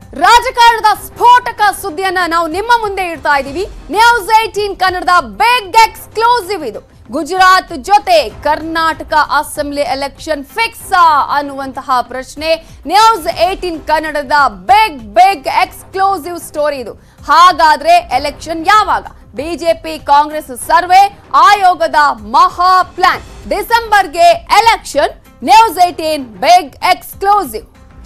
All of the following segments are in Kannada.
ರಾಜಕಾರಣದ ಸ್ಫೋಟಕ ಸುದ್ದಿಯನ್ನ ನಾವು ನಿಮ್ಮ ಮುಂದೆ ಇಡ್ತಾ ಇದ್ದೀವಿ ನ್ಯೂಸ್ ಏಟೀನ್ ಕನ್ನಡದ ಬಿಗ್ ಎಕ್ಸ್ಕ್ಲೂಸಿವ್ ಇದು ಗುಜರಾತ್ ಜೊತೆ ಕರ್ನಾಟಕ ಅಸೆಂಬ್ಲಿ ಎಲೆಕ್ಷನ್ ಫಿಕ್ಸ್ ಅನ್ನುವಂತಹ ಪ್ರಶ್ನೆ ನ್ಯೂಸ್ ಏಟೀನ್ ಕನ್ನಡದ ಬಿಗ್ ಬಿಗ್ ಎಕ್ಸ್ಕ್ಲೂಸಿವ್ ಸ್ಟೋರಿ ಇದು ಹಾಗಾದ್ರೆ ಎಲೆಕ್ಷನ್ ಯಾವಾಗ ಬಿಜೆಪಿ ಕಾಂಗ್ರೆಸ್ ಸರ್ವೆ ಆಯೋಗದ ಮಹಾ ಪ್ಲಾನ್ ಡಿಸೆಂಬರ್ಗೆ election news eighteen big exclusive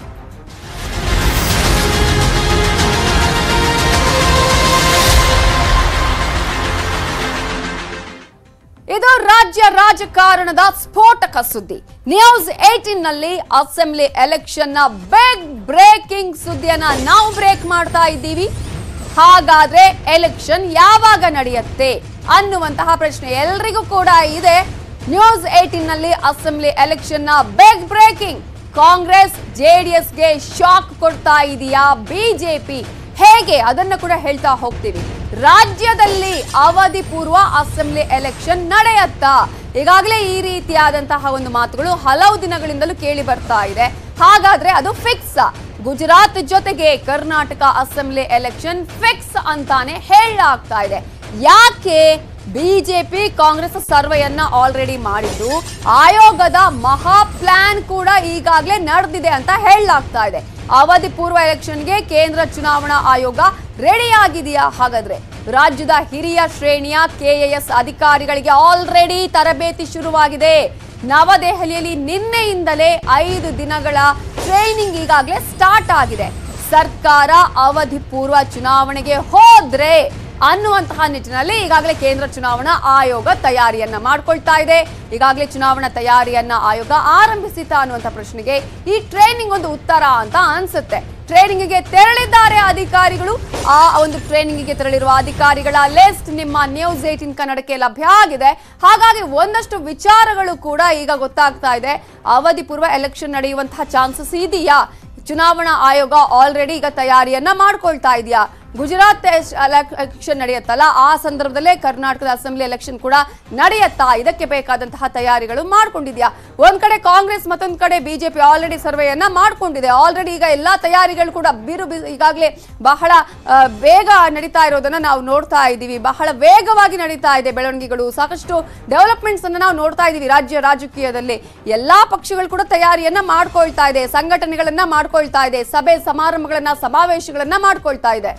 ಇದು ರಾಜ್ಯ ರಾಜಕಾರಣದ ಸ್ಫೋಟಕ ಸುದ್ದಿ ನ್ಯೂಸ್ ಏಟೀನ್ ನಲ್ಲಿ ಅಸೆಂಬ್ಲಿ ಎಲೆಕ್ಷನ್ ನ ಬಿಗ್ ಬ್ರೇಕಿಂಗ್ ಸುದ್ದಿಯನ್ನ ನಾವು ಬ್ರೇಕ್ ಮಾಡ್ತಾ ಇದ್ದೀವಿ ಹಾಗಾದ್ರೆ ಎಲೆಕ್ಷನ್ ಯಾವಾಗ ನಡೆಯುತ್ತೆ ಅನ್ನುವಂತಹ ಪ್ರಶ್ನೆ ಎಲ್ರಿಗೂ ಕೂಡ ಇದೆ ನ್ಯೂಸ್ ಏಟೀನ್ ನಲ್ಲಿ ಅಸೆಂಬ್ಲಿ ಎಲೆಕ್ಷನ್ ನ ಬಿಗ್ ಬ್ರೇಕಿಂಗ್ ಕಾಂಗ್ರೆಸ್ ಜೆಡಿಎಸ್ಗೆ ಶಾಕ್ ಕೊಡ್ತಾ ಇದೆಯಾ ಬಿಜೆಪಿ ಹೇಗೆ ಅದನ್ನ ಕೂಡ ಹೇಳ್ತಾ ಹೋಗ್ತೀವಿ ರಾಜ್ಯದಲ್ಲಿ ಅವಧಿ ಪೂರ್ವ ಅಸೆಂಬ್ಲಿ ಎಲೆಕ್ಷನ್ ನಡೆಯತ್ತಾ ಈಗಾಗಲೇ ಈ ರೀತಿಯಾದಂತಹ ಒಂದು ಮಾತುಗಳು ಹಲವು ದಿನಗಳಿಂದಲೂ ಕೇಳಿ ಬರ್ತಾ ಇದೆ ಹಾಗಾದ್ರೆ ಅದು ಫಿಕ್ಸ್ ಗುಜರಾತ್ ಜೊತೆಗೆ ಕರ್ನಾಟಕ ಅಸೆಂಬ್ಲಿ ಎಲೆಕ್ಷನ್ ಫಿಕ್ಸ್ ಅಂತಾನೆ ಹೇಳಲಾಗ್ತಾ ಇದೆ ಯಾಕೆ ಬಿಜೆಪಿ ಕಾಂಗ್ರೆಸ್ ಸರ್ವೆಯನ್ನ ಆಲ್ರೆಡಿ ಮಾಡಿದ್ದು ಆಯೋಗದ ಮಹಾ ಪ್ಲಾನ್ ಕೂಡ ಈಗಾಗಲೇ ನಡೆದಿದೆ ಅಂತ ಹೇಳಲಾಗ್ತಾ ಇದೆ ಅವಧಿ ಪೂರ್ವ ಎಲೆಕ್ಷನ್ಗೆ ಕೇಂದ್ರ ಚುನಾವಣಾ ಆಯೋಗ ರೆಡಿ ಆಗಿದೆಯಾ ಹಾಗಾದ್ರೆ ರಾಜ್ಯದ ಹಿರಿಯ ಶ್ರೇಣಿಯ ಕೆಎಎಸ್ ಅಧಿಕಾರಿಗಳಿಗೆ ಆಲ್ರೆಡಿ ತರಬೇತಿ ಶುರುವಾಗಿದೆ ನವದೆಹಲಿಯಲ್ಲಿ ನಿನ್ನೆಯಿಂದಲೇ ಐದು ದಿನಗಳ ಟ್ರೈನಿಂಗ್ ಈಗಾಗಲೇ ಸ್ಟಾರ್ಟ್ ಆಗಿದೆ ಸರ್ಕಾರ ಅವಧಿ ಪೂರ್ವ ಚುನಾವಣೆಗೆ ಹೋದ್ರೆ ಅನ್ನುವಂತಹ ನಿಟ್ಟಿನಲ್ಲಿ ಈಗಾಗಲೇ ಕೇಂದ್ರ ಚುನಾವಣಾ ಆಯೋಗ ತಯಾರಿಯನ್ನ ಮಾಡ್ಕೊಳ್ತಾ ಇದೆ ಈಗಾಗಲೇ ಚುನಾವಣಾ ತಯಾರಿಯನ್ನ ಆಯೋಗ ಆರಂಭಿಸಿತಾ ಅನ್ನುವಂಥ ಪ್ರಶ್ನೆಗೆ ಈ ಟ್ರೈನಿಂಗ್ ಒಂದು ಉತ್ತರ ಅಂತ ಅನ್ಸುತ್ತೆ ಟ್ರೈನಿಂಗ್ಗೆ ತೆರಳಿದ್ದಾರೆ ಅಧಿಕಾರಿಗಳು ಆ ಒಂದು ಟ್ರೈನಿಂಗ್ಗೆ ತೆರಳಿರುವ ಅಧಿಕಾರಿಗಳ ಲಿಸ್ಟ್ ನಿಮ್ಮ ನ್ಯೂಸ್ ಏಟಿನ್ ಕನ್ನಡಕ್ಕೆ ಲಭ್ಯ ಆಗಿದೆ ಹಾಗಾಗಿ ಒಂದಷ್ಟು ವಿಚಾರಗಳು ಕೂಡ ಈಗ ಗೊತ್ತಾಗ್ತಾ ಇದೆ ಅವಧಿ ಪೂರ್ವ ಎಲೆಕ್ಷನ್ ನಡೆಯುವಂತಹ ಚಾನ್ಸಸ್ ಇದೆಯಾ ಚುನಾವಣಾ ಆಯೋಗ ಆಲ್ರೆಡಿ ಈಗ ತಯಾರಿಯನ್ನ ಮಾಡ್ಕೊಳ್ತಾ ಇದೆಯಾ ಗುಜರಾತ್ ಎಲೆಕ್ಷನ್ ನಡೆಯುತ್ತಲ್ಲ ಆ ಸಂದರ್ಭದಲ್ಲೇ ಕರ್ನಾಟಕದ ಅಸೆಂಬ್ಲಿ ಎಲೆಕ್ಷನ್ ಕೂಡ ನಡೆಯುತ್ತಾ ಇದಕ್ಕೆ ಬೇಕಾದಂತಹ ತಯಾರಿಗಳು ಮಾಡ್ಕೊಂಡಿದ್ಯಾ ಒಂದ್ ಕಡೆ ಕಾಂಗ್ರೆಸ್ ಮತ್ತೊಂದ್ ಕಡೆ ಬಿಜೆಪಿ ಆಲ್ರೆಡಿ ಸರ್ವೆಯನ್ನ ಮಾಡ್ಕೊಂಡಿದೆ ಆಲ್ರೆಡಿ ಈಗ ಎಲ್ಲಾ ತಯಾರಿಗಳು ಕೂಡ ಬಿರು ಬಿ- ಈಗಾಗಲೇ ಬಹಳ ಆ, ಬೇಗ ನಡೀತಾ ಇರೋದನ್ನ ನಾವು ನೋಡ್ತಾ ಇದ್ದೀವಿ ಬಹಳ ವೇಗವಾಗಿ ನಡೀತಾ ಇದೆ ಬೆಳವಣಿಗೆಗಳು ಸಾಕಷ್ಟು ಡೆವಲಪ್ಮೆಂಟ್ಸ್ ಅನ್ನ ನಾವು ನೋಡ್ತಾ ಇದ್ದೀವಿ ರಾಜ್ಯ ರಾಜಕೀಯದಲ್ಲಿ ಎಲ್ಲಾ ಪಕ್ಷಗಳು ಕೂಡ ತಯಾರಿಯನ್ನ ಮಾಡ್ಕೊಳ್ತಾ ಇದೆ ಸಂಘಟನೆಗಳನ್ನ ಮಾಡ್ಕೊಳ್ತಾ ಇದೆ ಸಭೆ ಸಮಾರಂಭಗಳನ್ನ ಸಮಾವೇಶಗಳನ್ನ ಮಾಡ್ಕೊಳ್ತಾ ಇದೆ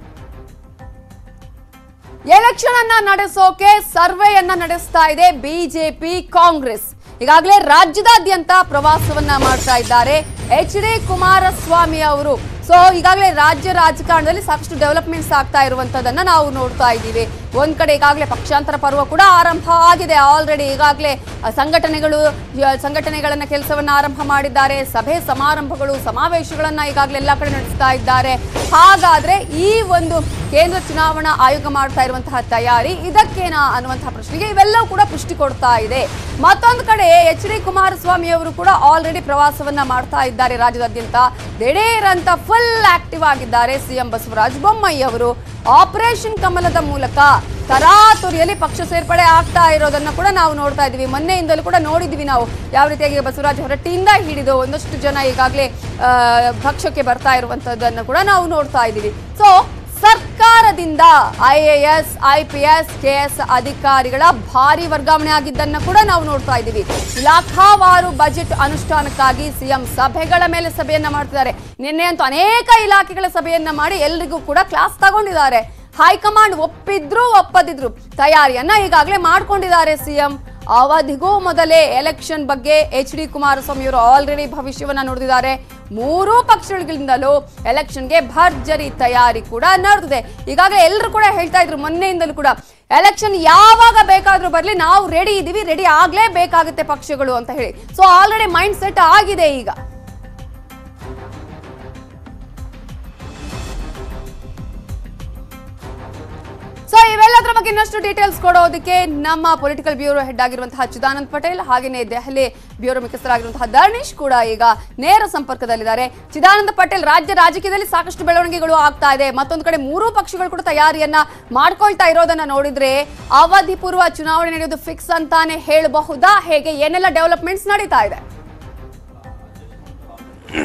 ಎಲೆಕ್ಷನ್ ಅನ್ನ ನಡೆಸೋಕೆ ಸರ್ವೆಯನ್ನ ನಡೆಸ್ತಾ ಇದೆ ಬಿಜೆಪಿ ಕಾಂಗ್ರೆಸ್ ಈಗಾಗಲೇ ರಾಜ್ಯದಾದ್ಯಂತ ಪ್ರವಾಸವನ್ನ ಮಾಡ್ತಾ ಇದ್ದಾರೆ ಎಚ್ ಡಿ ಕುಮಾರಸ್ವಾಮಿ ಅವರು ಸೊ ಈಗಾಗಲೇ ರಾಜ್ಯ ರಾಜಕಾರಣದಲ್ಲಿ ಸಾಕಷ್ಟು ಡೆವಲಪ್ಮೆಂಟ್ಸ್ ಆಗ್ತಾ ಇರುವಂತದನ್ನ ನಾವು ನೋಡ್ತಾ ಇದ್ದೀವಿ ಒಂದ್ ಕಡೆ ಈಗಾಗಲೇ ಪಕ್ಷಾಂತರ ಪರ್ವ ಕೂಡ ಆರಂಭ ಆಗಿದೆ ಆಲ್ರೆಡಿ ಈಗಾಗಲೇ ಅಹ್, ಸಂಘಟನೆಗಳು ಅಹ್, ಸಂಘಟನೆಗಳನ್ನ ಕೆಲಸವನ್ನ ಆರಂಭ ಮಾಡಿದ್ದಾರೆ ಸಭೆ ಸಮಾರಂಭಗಳು ಸಮಾವೇಶಗಳನ್ನ ಈಗಾಗಲೇ ಎಲ್ಲ ಕಡೆ ನಡೆಸ್ತಾ ಇದ್ದಾರೆ ಹಾಗಾದ್ರೆ ಈ ಒಂದು ಕೇಂದ್ರ ಚುನಾವಣಾ ಆಯೋಗ ಮಾಡ್ತಾ ಇರುವಂತಹ ತಯಾರಿ ಇದಕ್ಕೇನಾ ಅನ್ನುವಂತಹ ಪ್ರಶ್ನೆಗೆ ಇವೆಲ್ಲವೂ ಕೂಡ ಪುಷ್ಟಿ ಕೊಡ್ತಾ ಇದೆ ಮತ್ತೊಂದು ಕಡೆ ಎಚ್ ಡಿ ಕುಮಾರಸ್ವಾಮಿ ಅವರು ಕೂಡ ಆಲ್ರೆಡಿ ಪ್ರವಾಸವನ್ನ ಮಾಡ್ತಾ ಇದ್ದಾರೆ ರಾಜ್ಯದಾದ್ಯಂತ ದಿಢೀರ್ ಅಂತ ಫುಲ್ ಆಕ್ಟಿವ್ ಆಗಿದ್ದಾರೆ ಸಿಎಂ ಬಸವರಾಜ ಬೊಮ್ಮಾಯಿ ಅವರು ಆಪರೇಷನ್ ಕಮಲದ ಮೂಲಕ ತರಾತುರಿಯಲ್ಲಿ ಪಕ್ಷ ಸೇರ್ಪಡೆ ಆಗ್ತಾ ಇರೋದನ್ನ ಕೂಡ ನಾವು ನೋಡ್ತಾ ಇದೀವಿ ಮೊನ್ನೆಯಿಂದಲೂ ಕೂಡ ನೋಡಿದ್ವಿ ನಾವು ಯಾವ ರೀತಿಯಾಗಿ ಬಸವರಾಜ ಹೊರಟ್ಟಿಯಿಂದ ಹಿಡಿದು ಒಂದಷ್ಟು ಜನ ಈಗಾಗಲೇ ಆ, ಪಕ್ಷಕ್ಕೆ ಬರ್ತಾ ಇರುವಂತದ್ದನ್ನು ಕೂಡ ನಾವು ನೋಡ್ತಾ ಇದ್ದೀವಿ ಸೊ ಸರ್ಕಾರದಿಂದ I A S I P S K S ಅಧಿಕಾರಿಗಳ ಭಾರಿ ವರ್ಗಾವಣೆ ಆಗಿದ್ದನ್ನ ಕೂಡ ನಾವು ನೋಡ್ತಾ ಇದ್ದೀವಿ ಇಲಾಖಾವಾರು ಬಜೆಟ್ ಅನುಷ್ಠಾನಕ್ಕಾಗಿ ಸಿಎಂ ಸಭೆಗಳ ಮೇಲೆ ಸಭೆಯನ್ನ ಮಾಡ್ತಿದ್ದಾರೆ ನಿನ್ನೆ ಅಂತೂ ಅನೇಕ ಇಲಾಖೆಗಳ ಸಭೆಯನ್ನ ಮಾಡಿ ಎಲ್ರಿಗೂ ಕೂಡ ಕ್ಲಾಸ್ ತಗೊಂಡಿದ್ದಾರೆ ಹೈಕಮಾಂಡ್ ಒಪ್ಪಿದ್ರು ಒಪ್ಪದಿದ್ರು ತಯಾರಿಯನ್ನ ಈಗಾಗಲೇ ಮಾಡ್ಕೊಂಡಿದ್ದಾರೆ ಸಿಎಂ ಅವಧಿಗೂ ಮೊದಲೇ ಎಲೆಕ್ಷನ್ ಬಗ್ಗೆ ಎಚ್ ಡಿ ಕುಮಾರಸ್ವಾಮಿ ಅವರು ಆಲ್ರೆಡಿ ಭವಿಷ್ಯವನ್ನ ನುಡಿದಿದ್ದಾರೆ ಮೂರೂ ಪಕ್ಷಗಳಿಂದಲೂ ಎಲೆಕ್ಷನ್ಗೆ ಭರ್ಜರಿ ತಯಾರಿ ಕೂಡ ನಡೆದಿದೆ ಈಗಾಗಲೇ ಎಲ್ಲರೂ ಕೂಡ ಹೇಳ್ತಾ ಇದ್ರು ಮೊನ್ನೆಯಿಂದಲೂ ಕೂಡ ಎಲೆಕ್ಷನ್ ಯಾವಾಗ ಬೇಕಾದ್ರೂ ಬರಲಿ ನಾವು ರೆಡಿ ಇದೀವಿ ರೆಡಿ ಆಗ್ಲೇ ಬೇಕಾಗುತ್ತೆ ಪಕ್ಷಗಳು ಅಂತ ಹೇಳಿ ಸೊ ಆಲ್ರೆಡಿ ಮೈಂಡ್ ಸೆಟ್ ಆಗಿದೆ ಈಗ ಸೊ ಇವೆಲ್ಲದರ ಬಗ್ಗೆ ಇನ್ನಷ್ಟು ಡೀಟೇಲ್ಸ್ ಕೊಡೋದಕ್ಕೆ ನಮ್ಮ ಪೊಲಿಟಿಕಲ್ ಬ್ಯೂರೋ ಹೆಡ್ ಆಗಿರುವಂತಹ ಚಿದಾನಂದ್ ಪಟೇಲ್ ಹಾಗೆಯೇ ದೆಹಲಿ ಬ್ಯೂರೋ ಮುಖ್ಯಸ್ಥರಾಗಿರುವಂತಹ ಧರ್ಣೀಶ್ ಕೂಡ ಈಗ ನೇರ ಸಂಪರ್ಕದಲ್ಲಿದ್ದಾರೆ ಚಿದಾನಂದ ಪಟೇಲ್ ರಾಜ್ಯ ರಾಜಕೀಯದಲ್ಲಿ ಸಾಕಷ್ಟು ಬೆಳವಣಿಗೆಗಳು ಆಗ್ತಾ ಇದೆ ಮತ್ತೊಂದು ಕಡೆ ಮೂರೂ ಪಕ್ಷಗಳು ಕೂಡ ತಯಾರಿಯನ್ನ ಮಾಡ್ಕೊಳ್ತಾ ಇರೋದನ್ನ ನೋಡಿದ್ರೆ ಅವಧಿ ಪೂರ್ವ ಚುನಾವಣೆ ನಡೆಯೋದು ಫಿಕ್ಸ್ ಅಂತಾನೆ ಹೇಳಬಹುದಾ ಹೇಗೆ ಏನೆಲ್ಲ ಡೆವಲಪ್ಮೆಂಟ್ಸ್ ನಡೀತಾ ಇದೆ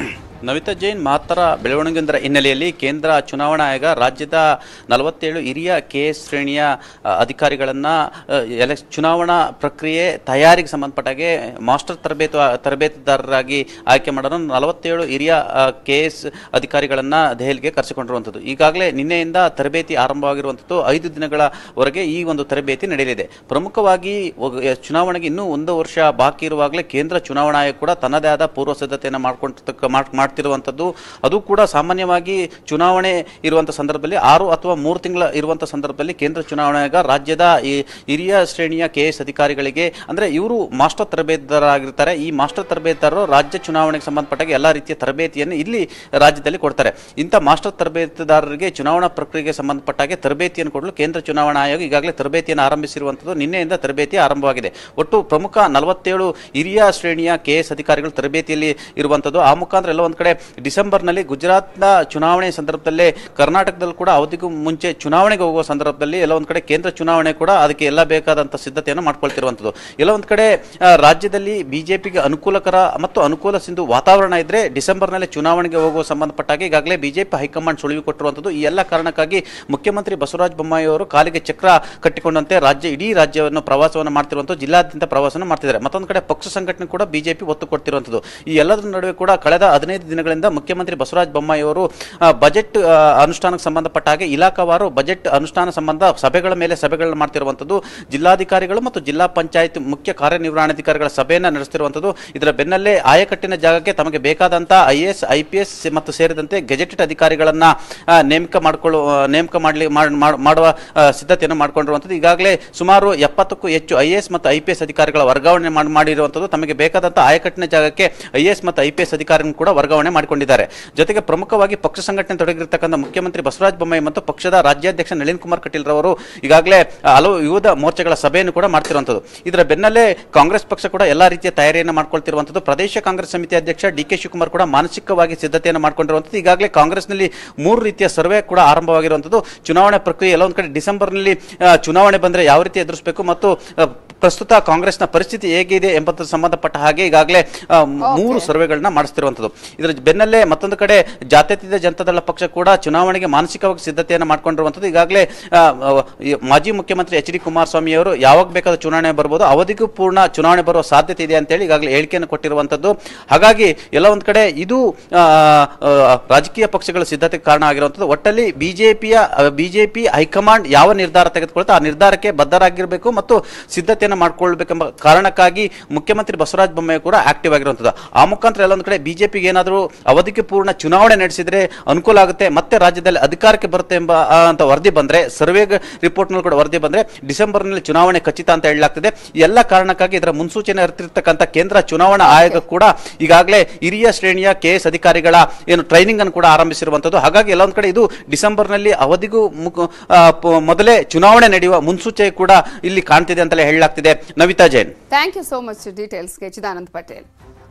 ನವಿತಾ ಜೈನ್ ಮಹತ್ತರ ಬೆಳವಣಿಗೆಯೊಂದರ ಹಿನ್ನೆಲೆಯಲ್ಲಿ ಕೇಂದ್ರ ಚುನಾವಣಾ ಆಯೋಗ ರಾಜ್ಯದ ನಲವತ್ತೇಳು ಹಿರಿಯ ಕೆ ಎಸ್ ಶ್ರೇಣಿಯ ಅಧಿಕಾರಿಗಳನ್ನು ಎಲೆ ಚುನಾವಣಾ ಪ್ರಕ್ರಿಯೆ ತಯಾರಿಗೆ ಸಂಬಂಧಪಟ್ಟಾಗೆ ಮಾಸ್ಟರ್ ತರಬೇತು ತರಬೇತುದಾರರಾಗಿ ಆಯ್ಕೆ ಮಾಡಲು ನಲವತ್ತೇಳು ಹಿರಿಯ ಕೆ ಎಸ್ ಅಧಿಕಾರಿಗಳನ್ನು ದೆಹಲಿಗೆ ಕರೆಸಿಕೊಂಡಿರುವಂಥದ್ದು ಈಗಾಗಲೇ ನಿನ್ನೆಯಿಂದ ತರಬೇತಿ ಆರಂಭವಾಗಿರುವಂಥದ್ದು ಐದು ದಿನಗಳವರೆಗೆ ಈ ಒಂದು ತರಬೇತಿ ನಡೆಯಲಿದೆ ಪ್ರಮುಖವಾಗಿ ಒಗ- ಚುನಾವಣೆಗೆ ಇನ್ನೂ ಒಂದು ವರ್ಷ ಬಾಕಿ ಇರುವಾಗಲೇ ಕೇಂದ್ರ ಚುನಾವಣಾ ಆಯೋಗ ಕೂಡ ತನ್ನದೇ ಆದ ಪೂರ್ವ ಸಿದ್ಧತೆಯನ್ನು ಮಾಡ್ಕೊಂಡಿರ್ತಕ್ಕ ಮಾಡ್- ಮಾಡ್ತಿರುವಂಥದ್ದು ಅದು ಕೂಡ ಸಾಮಾನ್ಯವಾಗಿ ಚುನಾವಣೆ ಇರುವಂಥ ಸಂದರ್ಭದಲ್ಲಿ ಆರು ಅಥವಾ ಮೂರು ತಿಂಗಳ ಇರುವಂಥ ಸಂದರ್ಭದಲ್ಲಿ ಕೇಂದ್ರ ಚುನಾವಣಾ ಆಯೋಗ ರಾಜ್ಯದ ಈ ಹಿರಿಯ ಶ್ರೇಣಿಯ ಕೆ ಎಸ್ ಅಧಿಕಾರಿಗಳಿಗೆ ಅಂದರೆ ಇವರು ಮಾಸ್ಟರ್ ತರಬೇತುದಾರರಾಗಿರ್ತಾರೆ ಈ ಮಾಸ್ಟರ್ ತರಬೇತುದಾರರು ರಾಜ್ಯ ಚುನಾವಣೆಗೆ ಸಂಬಂಧಪಟ್ಟಾಗ ಎಲ್ಲ ರೀತಿಯ ತರಬೇತಿಯನ್ನು ಇಲ್ಲಿ ರಾಜ್ಯದಲ್ಲಿ ಕೊಡ್ತಾರೆ ಇಂಥ ಮಾಸ್ಟರ್ ತರಬೇತುದಾರರಿಗೆ ಚುನಾವಣಾ ಪ್ರಕ್ರಿಯೆಗೆ ಸಂಬಂಧಪಟ್ಟಾಗೆ ತರಬೇತಿಯನ್ನು ಕೊಡಲು ಕೇಂದ್ರ ಚುನಾವಣಾ ಆಯೋಗ ಈಗಾಗಲೇ ತರಬೇತಿಯನ್ನು ಆರಂಭಿಸಿರುವಂಥದ್ದು ನಿನ್ನೆಯಿಂದ ತರಬೇತಿ ಆರಂಭವಾಗಿದೆ ಒಟ್ಟು ಪ್ರಮುಖ ನಲವತ್ತೇಳು ಹಿರಿಯ ಶ್ರೇಣಿಯ ಕೆ ಎಸ್ ಅಧಿಕಾರಿಗಳು ತರಬೇತಿಯಲ್ಲಿ ಇರುವಂಥದ್ದು ಆ ಮುಖಾಂತರ ಎಲ್ಲ ಒಂದು ಕಡೆ ಡಿಸೆಂಬರ್ನಲ್ಲಿ ಗುಜರಾತ್ನ ಚುನಾವಣೆ ಸಂದರ್ಭದಲ್ಲೇ ಕರ್ನಾಟಕದಲ್ಲಿ ಕೂಡ ಅವಧಿಗೂ ಮುಂಚೆ ಚುನಾವಣೆಗೆ ಹೋಗುವ ಸಂದರ್ಭದಲ್ಲಿ ಎಲ್ಲ ಒಂದು ಕಡೆ ಕೇಂದ್ರ ಚುನಾವಣೆ ಕೂಡ ಅದಕ್ಕೆ ಎಲ್ಲ ಬೇಕಾದಂಥ ಸಿದ್ಧತೆಯನ್ನು ಮಾಡ್ಕೊಳ್ತಿರುವಂಥದ್ದು ಎಲ್ಲ ಒಂದು ಕಡೆ ಆ, ರಾಜ್ಯದಲ್ಲಿ ಬಿಜೆಪಿಗೆ ಅನುಕೂಲಕರ ಮತ್ತು ಅನುಕೂಲ ಸಿಂಧು ವಾತಾವರಣ ಇದ್ರೆ ಡಿಸೆಂಬರ್ನಲ್ಲಿ ಚುನಾವಣೆಗೆ ಹೋಗುವ ಸಂಬಂಧಪಟ್ಟಾಗೆ ಈಗಾಗಲೇ ಬಿಜೆಪಿ ಹೈಕಮಾಂಡ್ ಸುಳಿವು ಕೊಟ್ಟಿರುವಂಥದ್ದು ಈ ಎಲ್ಲ ಕಾರಣಕ್ಕಾಗಿ ಮುಖ್ಯಮಂತ್ರಿ ಬಸವರಾಜ ಬೊಮ್ಮಾಯಿ ಅವರು ಕಾಲಿಗೆ ಚಕ್ರ ಕಟ್ಟಿಕೊಂಡಂತೆ ರಾಜ್ಯ ಇಡೀ ರಾಜ್ಯವನ್ನು ಪ್ರವಾಸವನ್ನು ಮಾಡ್ತಿರುವಂಥದ್ದು ಜಿಲ್ಲಾದ್ಯಂತ ಪ್ರವಾಸವನ್ನು ಮಾಡ್ತಿದ್ದಾರೆ ಮತ್ತೊಂದು ಕಡೆ ಪಕ್ಷ ಸಂಘಟನೆ ಕೂಡ ಬಿಜೆಪಿ ಒತ್ತು ಕೊಡ್ತಿರುವಂಥದ್ದು ಈ ಎಲ್ಲದರ ನಡುವೆ ಕೂಡ ಕಳೆದ ಹದಿನೈದು ದಿನಗಳಿಂದ ಮುಖ್ಯಮಂತ್ರಿ ಬಸವರಾಜ ಬೊಮ್ಮಾಯಿ ಅವರು ಆ, ಬಜೆಟ್ ಆ, ಅನುಷ್ಠಾನಕ್ಕೆ ಸಂಬಂಧಪಟ್ಟ ಹಾಗೆ ಇಲಾಖಾವಾರು ಬಜೆಟ್ ಅನುಷ್ಠಾನ ಸಂಬಂಧ ಸಭೆಗಳ ಮೇಲೆ ಸಭೆಗಳನ್ನು ಮಾಡ್ತಿರುವಂಥದ್ದು ಜಿಲ್ಲಾಧಿಕಾರಿಗಳು ಮತ್ತು ಜಿಲ್ಲಾ ಪಂಚಾಯತ್ ಮುಖ್ಯ ಕಾರ್ಯನಿರ್ವಹಣಾಧಿಕಾರಿಗಳ ಸಭೆಯನ್ನು ನಡೆಸ್ತಿರುವಂಥದ್ದು ಇದರ ಬೆನ್ನಲ್ಲೇ ಆಯಕಟ್ಟಿನ ಜಾಗಕ್ಕೆ ತಮಗೆ ಬೇಕಾದಂಥ I A I P P ಮತ್ತು ಸೇರಿದಂತೆ ಗೆಜೆಟೆಡ್ ಅಧಿಕಾರಿಗಳನ್ನ ಆ, ನೇಮಕ ಮಾಡಿಕೊಳ್ಳು ಆ, ನೇಮಕ ಮಾಡಲಿ ಮಾಡುವ ಆ, ಸಿದ್ಧತೆಯನ್ನು ಮಾಡಿಕೊಂಡಿರುವಂಥದ್ದು ಈಗಾಗಲೇ ಸುಮಾರು ಎಪ್ಪತ್ತಕ್ಕೂ ಹೆಚ್ಚು ಐ ಎಸ್ ಮತ್ತು ಐ ಪಿ ಎಸ್ ಅಧಿಕಾರಿಗಳ ವರ್ಗಾವಣೆ ಮಾಡಿ ಮಾಡಿರುವಂಥದ್ದು ತಮಗೆ ಬೇಕಾದಂಥ ಆಯಕಟ್ಟಿನ ಜಾಗಕ್ಕೆ ಐ ಎಸ್ ಮತ್ತು ಐ ಪಿ ಎಸ್ ಅಧಿಕಾರಿಗಳನ್ನು ಕೂಡ ವರ್ಗಾವಣೆ ಮಾಡಿಕೊಂಡಿದ್ದಾರೆ ಜೊತೆಗೆ ಪ್ರಮುಖವಾಗಿ ಪಕ್ಷ ಸಂಘಟನೆ ತೊಡಗಿರ್ತಕ್ಕಂಥ ಮುಖ್ಯಮಂತ್ರಿ ಬಸವರಾಜ ಬೊಮ್ಮಾಯಿ ಮತ್ತು ಪಕ್ಷದ ರಾಜ್ಯಾಧ್ಯಕ್ಷ ನಳಿನ್ ಕುಮಾರ್ ಕಟೀಲ್ ರವರು ಈಗಾಗಲೇ ಹಲವು ವಿವಿಧ ಮೋರ್ಚಾಗಳ ಸಭೆಯನ್ನು ಕೂಡ ಮಾಡ್ತಿರುವಂಥದ್ದು ಇದರ ಬೆನ್ನಲ್ಲೇ ಕಾಂಗ್ರೆಸ್ ಪಕ್ಷ ಕೂಡ ಎಲ್ಲಾ ರೀತಿಯ ತಯಾರಿಯನ್ನು ಮಾಡ್ಕೊಳ್ತಿರುವಂಥದ್ದು ಪ್ರದೇಶ ಕಾಂಗ್ರೆಸ್ ಸಮಿತಿ ಅಧ್ಯಕ್ಷ ಡಿ ಕೆ ಶಿವಕುಮಾರ್ ಕೂಡ ಮಾನಸಿಕವಾಗಿ ಸಿದ್ಧತೆಯನ್ನು ಮಾಡ್ಕೊಂಡಿರುವಂಥದ್ದು ಈಗಾಗಲೇ ಕಾಂಗ್ರೆಸ್ನಲ್ಲಿ ಮೂರು ರೀತಿಯ ಸರ್ವೆ ಕೂಡ ಆರಂಭವಾಗಿರುವಂಥದ್ದು ಚುನಾವಣೆ ಪ್ರಕ್ರಿಯೆ ಎಲ್ಲ ಒಂದು ಕಡೆ ಡಿಸೆಂಬರ್ನಲ್ಲಿ ಆ, ಚುನಾವಣೆ ಬಂದರೆ ಯಾವ ರೀತಿ ಎದುರಿಸಬೇಕು ಮತ್ತು ಆ, ಪ್ರಸ್ತುತ ಕಾಂಗ್ರೆಸ್ನ ಪರಿಸ್ಥಿತಿ ಹೇಗಿದೆ ಎಂಬುದಕ್ಕೆ ಸಂಬಂಧಪಟ್ಟ ಹಾಗೆ ಈಗಾಗಲೇ ಆ, ಮೂರು ಸರ್ವೆಗಳನ್ನ ಮಾಡಿಸ್ತಿರುವಂಥದ್ದು ಇದರ ಬೆನ್ನಲ್ಲೇ ಮತ್ತೊಂದು ಕಡೆ ಜಾತ್ಯತೀತ ಜನತಾದಳ ಪಕ್ಷ ಕೂಡ ಚುನಾವಣೆಗೆ ಮಾನಸಿಕವಾಗಿ ಸಿದ್ಧತೆಯನ್ನು ಮಾಡ್ಕೊಂಡಿರುವಂಥದ್ದು ಈಗಾಗಲೇ ಆ, ಆ, ಈ ಮಾಜಿ ಮುಖ್ಯಮಂತ್ರಿ ಎಚ್ ಡಿ ಕುಮಾರಸ್ವಾಮಿ ಅವರು ಯಾವಾಗ ಬೇಕಾದ ಚುನಾವಣೆ ಬರ್ಬೋದು ಅವಧಿಗೂ ಪೂರ್ಣ ಚುನಾವಣೆ ಬರುವ ಸಾಧ್ಯತೆ ಇದೆ ಅಂತೇಳಿ ಈಗಾಗಲೇ ಹೇಳಿಕೆಯನ್ನು ಕೊಟ್ಟಿರುವಂಥದ್ದು ಹಾಗಾಗಿ ಎಲ್ಲ ಒಂದು ಕಡೆ ಇದು ಆ, ಆ, ರಾಜಕೀಯ ಪಕ್ಷಗಳ ಸಿದ್ಧತೆಗೆ ಕಾರಣ ಆಗಿರುವಂಥದ್ದು ಒಟ್ಟಲ್ಲಿ ಬಿಜೆಪಿಯ ಬಿಜೆಪಿ ಹೈಕಮಾಂಡ್ ಯಾವ ನಿರ್ಧಾರ ತೆಗೆದುಕೊಳ್ತಾ ಆ ನಿರ್ಧಾರಕ್ಕೆ ಬದ್ಧರಾಗಿರಬೇಕು ಮತ್ತು ಸಿದ್ಧತೆಯನ್ನು ಮಾಡ್ಕೊಳ್ಬೇಕೆಂಬ ಕಾರಣಕ್ಕಾಗಿ ಮುಖ್ಯಮಂತ್ರಿ ಬಸವರಾಜ ಬೊಮ್ಮಾಯಿ ಕೂಡ ಆಕ್ಟಿವ್ ಆಗಿರುವಂಥದ್ದು ಆ ಮುಖಾಂತರ ಎಲ್ಲ ಒಂದು ಕಡೆ ಬಿಜೆಪಿಗೆ ಏನಾದರೂ ಅವಧಿಗೆ ಪೂರ್ಣ ಚುನಾವಣೆ ನಡೆಸಿದ್ರೆ ಅನುಕೂಲ ಆಗುತ್ತೆ ಮತ್ತೆ ರಾಜ್ಯದಲ್ಲಿ ಅಧಿಕಾರಕ್ಕೆ ಬರುತ್ತೆ ಎಂಬ ಆ, ಅಂತ ವರದಿ ಬಂದ್ರೆ ಸರ್ವೆ ರಿಪೋರ್ಟ್ನಲ್ಲಿ ಕೂಡ ವರದಿ ಬಂದ್ರೆ ಡಿಸೆಂಬರ್ನಲ್ಲಿ ಚುನಾವಣೆ ಖಚಿತ ಅಂತ ಹೇಳಲಾಗ್ತದೆ ಈ ಎಲ್ಲ ಕಾರಣಕ್ಕಾಗಿ ಇದರ ಮುನ್ಸೂಚನೆ ಅರಿತಿರ್ತಕ್ಕಂಥ ಕೇಂದ್ರ ಚುನಾವಣಾ ಆಯೋಗ ಕೂಡ ಈಗಾಗಲೇ ಹಿರಿಯ ಶ್ರೇಣಿಯ ಕೆ ಎಸ್ ಅಧಿಕಾರಿಗಳ ಏನು ಟ್ರೈನಿಂಗ್ ಅನ್ನು ಕೂಡ ಆರಂಭಿಸಿರುವಂಥದ್ದು ಹಾಗಾಗಿ ಎಲ್ಲ ಒಂದು ಕಡೆ ಇದು ಡಿಸೆಂಬರ್ನಲ್ಲಿ ಅವಧಿಗೂ ಮುಖ- ಆ, ಪ- ಮೊದಲೇ ಚುನಾವಣೆ ನಡೆಯುವ ಮುನ್ಸೂಚನೆ ಕೂಡ ಇಲ್ಲಿ ಕಾಣ್ತಿದೆ ಅಂತಲೇ ಹೇಳಲಾಗ್ತಿದೆ Navitha Jain thank you so much ಡೀಟೇಲ್ಸ್ಗೆ ಚಿದಾನಂದ್ ಪಟೇಲ್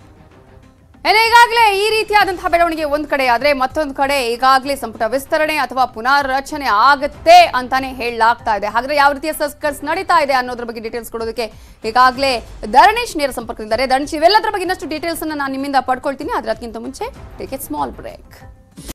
ಏನೇ ಈಗಾಗಲೇ ಈ ರೀತಿಯಾದಂತಹ ಬೆಳವಣಿಗೆ ಒಂದ್ ಕಡೆ ಆದ್ರೆ ಮತ್ತೊಂದು ಕಡೆ ಈಗಾಗಲೇ ಸಂಪುಟ ವಿಸ್ತರಣೆ ಅಥವಾ ಪುನರ್ರಚನೆ ಆಗತ್ತೆ ಅಂತಾನೆ ಹೇಳಲಾಗ್ತಾ ಇದೆ ಹಾಗಾದ್ರೆ ಯಾವ ರೀತಿಯ ಸರ್ಕಸ್ ನಡೀತಾ ಇದೆ ಅನ್ನೋದ್ರ ಬಗ್ಗೆ ಡೀಟೇಲ್ಸ್ ಕೊಡೋದಕ್ಕೆ ಈಗಾಗಲೇ ಧರಣೇಶ್ ನೇರ ಸಂಪರ್ಕದಲ್ಲಿದ್ದಾರೆ ಧರಣೇಶ್ ಇವೆಲ್ಲದರ ಬಗ್ಗೆ ಇನ್ನಷ್ಟು ಡೀಟೇಲ್ಸ್ ಅನ್ನ ನಾನು ನಿಮ್ಮಿಂದ ಪಡ್ಕೊಳ್ತೀನಿ ಆದ್ರೆ ಅದಕ್ಕಿಂತ ಮುಂಚೆ ಟೇಕ್ ಎ ಸ್ಮಾಲ್ ಬ್ರೇಕ್